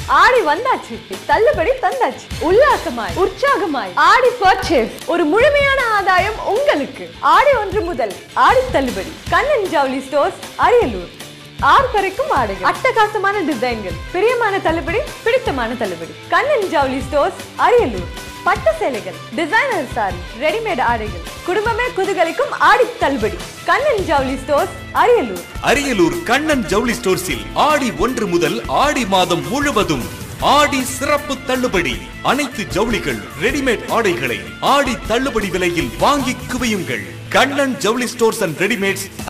ஆடி வந்தாச்சு தள்ளுபடி தந்தாச்சு உல்லாசமாய் உற்சாகமாய் ஆடி பர்ச்சேஸ் ஒரு முழுமையான ஆதாயம் உங்களுக்கு ஆடி ஒன்று முதல் ஆடி தள்ளுபடி கண்ணன் ஜவுளி ஸ்டோர்ஸ் அரியலூர் ஆறு பறைக்கும் ஆடைகள் அட்டகாசமான டிசைன்கள் பிரியமான தள்ளுபடி பிடித்தமான தள்ளுபடி கண்ணன் ஜவுளி ஸ்டோர்ஸ் அரியலூர் பட்டு சேலைகள் டிசைனர் சாரி ரெடிமேட் ஆடைகள் குடும்பமே குதூகலிக்கும் ஆடி தள்ளுபடி கண்ணன் ஜவுளி ஸ்டோர்ஸ் அரியலூர் அரியலூர் கண்ணன் ஜவுளி ஸ்டோர்ஸில் ஆடி ஒன்று முதல் ஆடி மாதம் முழுவதும் ஆடி சிறப்பு தள்ளுபடி அனைத்து ஜவுளிகள் ரெடிமேட் ஆடைகளை ஆடி தள்ளுபடி விலையில் வாங்கி குவியுங்கள் கண்ணன் ஜவுளி ஸ்டோர்ஸ் அண்ட் ரெடிமேட்ஸ்